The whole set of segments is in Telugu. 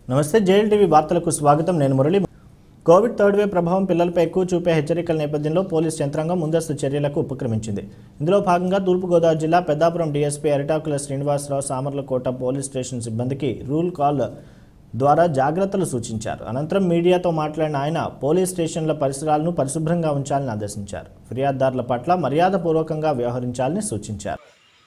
నమస్తే జేఎల్ టీవీ వార్తలకు స్వాగతం నేను మురళి కోవిడ్ థర్డ్ వేవ్ ప్రభావం పిల్లలపై ఎక్కువ చూపే హెచ్చరికల నేపథ్యంలో పోలీస్ యంత్రాంగం ముందస్తు చర్యలకు ఉపక్రమించింది ఇందులో భాగంగా తూర్పుగోదావరి జిల్లా Peddapuram DSP అరిటాకుల Srinivasarao Samarlakota police station సిబ్బందికి రూల్ కాల్ ద్వారా జాగ్రత్తలు సూచించారు అనంతరం మీడియాతో మాట్లాడిన ఆయన పోలీస్ స్టేషన్ల పరిసరాలను పరిశుభ్రంగా ఉంచాలని ఆదేశించారు ఫిర్యాదుదారుల పట్ల మర్యాదపూర్వకంగా వ్యవహరించాలని సూచించారు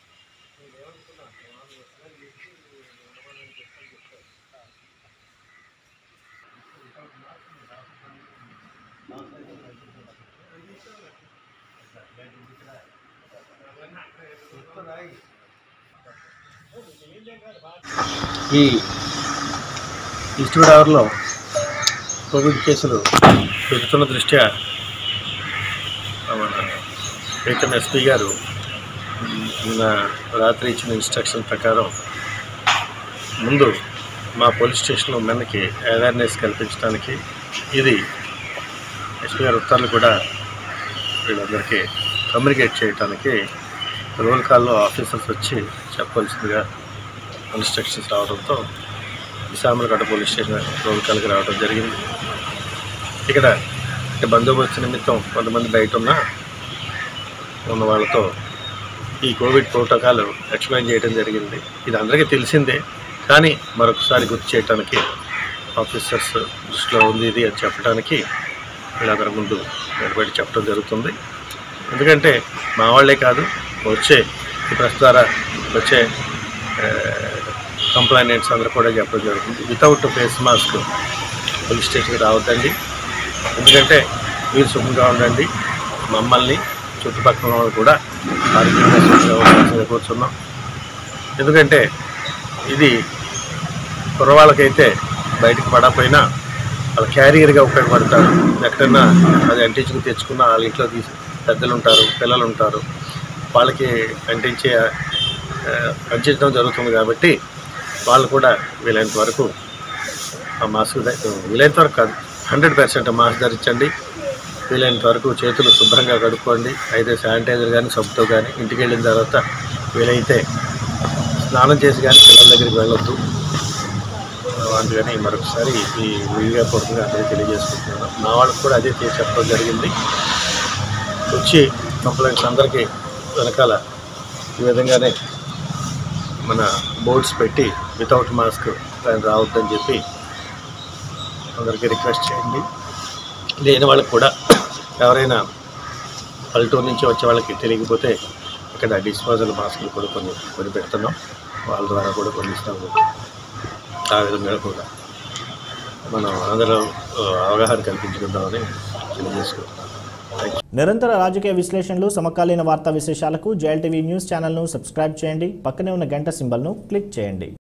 ఈ ఈస్ట్ గోదావరిలో కోవిడ్ కేసులు పెరుగుతున్న దృష్ట్యా మన ప్రీతం ఎస్పీ గారు నిన్న రాత్రి ఇచ్చిన ఇన్స్ట్రక్షన్ ప్రకారం ముందు మా పోలీస్ స్టేషన్లో మనకి అవేర్నెస్ కల్పించడానికి ఇది ఎస్పీ గారి ఉత్తర్వులు కూడా వీళ్ళందరికీ కమ్యూనికేట్ చేయడానికి రోల్ కాల్లో ఆఫీసర్స్ వచ్చి చెప్పవలసిందిగా ఇన్స్ట్రక్షన్స్ రావడంతో విశామలగడ్డ పోలీస్ స్టేషన్ రోల్ కాల్కి రావడం జరిగింది ఇక్కడ అంటే బందోబస్తు నిమిత్తం కొంతమంది బయట ఉన్న ఉన్న వాళ్ళతో ఈ కోవిడ్ ప్రోటోకాల్ ఎక్స్ప్లెయిన్ చేయడం జరిగింది ఇది అందరికీ తెలిసిందే కానీ మరొకసారి గుర్తు చేయడానికి ఆఫీసర్స్ దృష్టిలో ఉంది ఇది అని చెప్పడానికి వీళ్ళందరి ముందు నిలబడి చెప్పడం జరుగుతుంది ఎందుకంటే మా వాళ్ళే కాదు వచ్చే ఈ ప్రెస్ ద్వారా వచ్చే కంప్లైంట్స్ అందరూ కూడా చెప్పడం జరుగుతుంది వితౌట్ ఫేస్ మాస్క్ పోలీస్ స్టేషన్కి రావద్దండి ఎందుకంటే మీరు సుఖంగా ఉండండి మమ్మల్ని చుట్టుపక్కల వాళ్ళు కూడా ఆరోగ్యంగా సుఖంగా ఉండాల్సిందిగా కూర్చున్నాం ఎందుకంటే ఇది కుర్రవాళ్ళకైతే బయటకు పడకపోయినా వాళ్ళ క్యారియర్గా ఉపయోగపడతారు ఎక్కడన్నా అది అంటించుకుని తెచ్చుకున్న వాళ్ళ ఇంట్లో తీసి పెద్దలు ఉంటారు పిల్లలు ఉంటారు వాళ్ళకి అంటించే ఆ, అంటించడం జరుగుతుంది కాబట్టి వాళ్ళు కూడా వీలైనంత వరకు ఆ మాస్క్ ధ- వీలైనంత వరకు కాదు హండ్రెడ్ పర్సెంట్ మాస్క్ ధరించండి వీలైనంత వరకు చేతులు శుభ్రంగా కడుక్కోండి అయితే శానిటైజర్ కానీ సబ్బుతో కానీ ఇంటికి వెళ్ళిన తర్వాత వీలైతే స్నానం చేసి కానీ పిల్లల దగ్గరికి వెళ్ళొద్దు అందుకని మరొకసారి ఈ వీడియో పూర్వకంగా అందరికీ తెలియజేసుకుంటున్నాను మా వాళ్ళకి కూడా అదే చేసి చెప్పడం జరిగింది వచ్చి కంప్లైంట్స్ అందరికీ వెనకాల ఈ విధంగానే మన బోర్డ్స్ పెట్టి వితౌట్ మాస్క్ ఆయన రావద్దని చెప్పి అందరికీ రిక్వెస్ట్ చేయండి లేని వాళ్ళకి కూడా ఎవరైనా పల్లెటూరు నుంచి వచ్చే వాళ్ళకి తెలియకపోతే ఇక్కడ డిస్పోజల్ మాస్కులు కూడా కొన్ని కొని పెడుతున్నాం వాళ్ళ ద్వారా కూడా కొన్ని ఇస్తాము ఆ విధంగా కూడా మనం అందరం ఆ, అవగాహన కల్పించుకుందామని తెలియజేసుకుంటున్నాం థ్యాంక్ యూ నిరంతర రాజకీయ విశ్లేషణలు సమకాలీన వార్తా విశేషాలకు జేఎల్ టీవీ న్యూస్ ఛానల్ను సబ్స్క్రైబ్ చేయండి పక్కనే ఉన్న గంట సింబల్ను క్లిక్ చేయండి